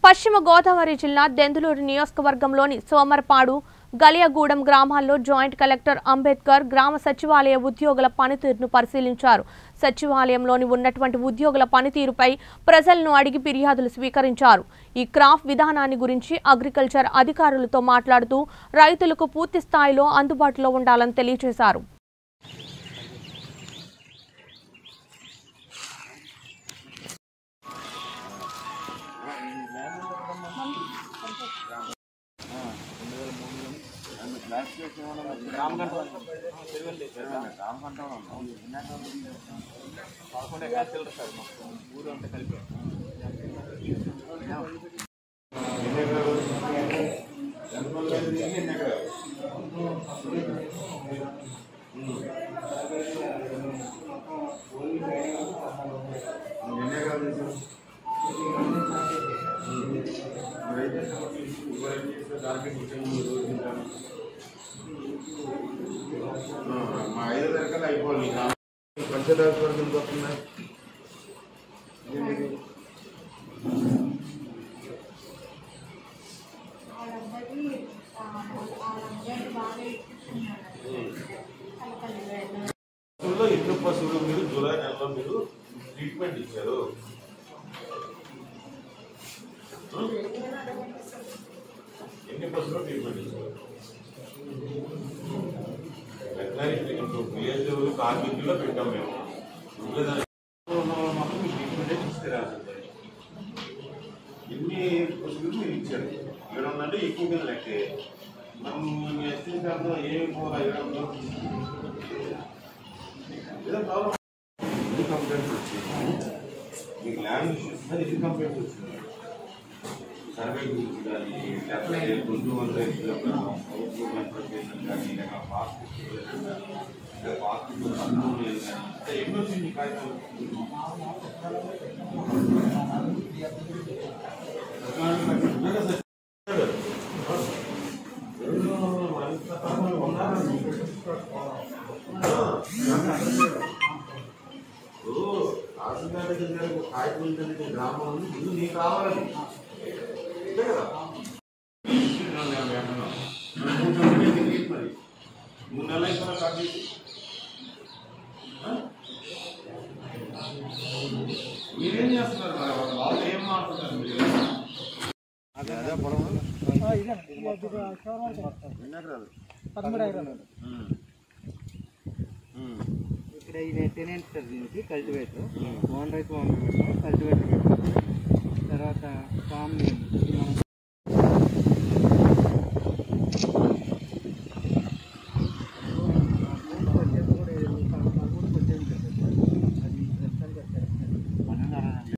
పశ్చిమ గోదావరి జిల్లా దెందులూరు నియోజకవర్గంలోని సోమరపాడు గలియగూడెం గ్రామాల్లో జాయింట్ కలెక్టర్ అంబేద్కర్ గ్రామ సచివాలయ ఉద్యోగుల పనితీరును పరిశీలించారు సచివాలయంలోని ఉన్నటువంటి ఉద్యోగుల పనితీరుపై ప్రజలను అడిగి ఫిర్యాదులు స్వీకరించారు ఈ క్రాఫ్ విధానాన్ని గురించి అగ్రికల్చర్ అధికారులతో మాట్లాడుతూ రైతులకు పూర్తి స్థాయిలో అందుబాటులో ఉండాలని తెలియజేశారు మా ఐదు తరగతి అయిపోవాలి పంచదార వరకు ఎంత వస్తున్నాయి పశువుల్లో ఎన్ని పశువులు మీరు జూలై నెలలో మీరు ట్రీట్మెంట్ ఇచ్చారు ఎన్ని పశువులు ట్రీట్మెంట్ ఇచ్చారు వెటనరీ ఇప్పుడు విలేజ్ కార్మికుల్లో పెట్టాం మేము ఊళ్ళో దాని- ఉన్న వాళ్ళు మాత్రం మీకు ట్రీట్మెంట్ తీసుకురాల్సిందే ఎన్ని పశువులు మీరు ఇచ్చారు ఏడు వందలు అంటే ఎక్కువ కింద లెక్కే మనం ఎస్టీ శాతం ఏమి పోవాలి ఏడు వందలు ఏదో ప్రాబ్లం ఇది కంప్లైంట్స్ వచ్చింది మీకు ల్యాండ్ ఇష్యూస్ మీద ఇది కంప్లైంట్స్ వచ్చింది సర్వే గురించి కానీ లేకపోతే గుంటూరు రైతులు ఇన్ఫర్మేషన్ కానీ లేక పాస్బుక్ లేదా పాస్బుక్ అన్నం లేదు కానీ అంటే ఎన్నో వచ్చింది కాగితాలు ఉన్నదా సార్? ఇప్పుడు తహసీల్దార్ దగ్గర కానీ ఒక కాగితం ఉంటుంది గ్రామం ఉంది ముందు నీకు రావాలని అంతే కదా మరి మూడు నెలలు అయిపోయినా కట్ చేసి ఆ? మీరేం చేస్తున్నారు మరి వాళ్ళ వాళ్ళు ఏం మాట్లాడుతున్నారు మీరు ఇక్కడ ఈ టెనెంట్ సార్ దీనికి కల్టివేటర్ ఓన్ రైతు ఓన్ పెట్టాం కల్టివేటర్ పెట్టాం తర్వాత ఫామ్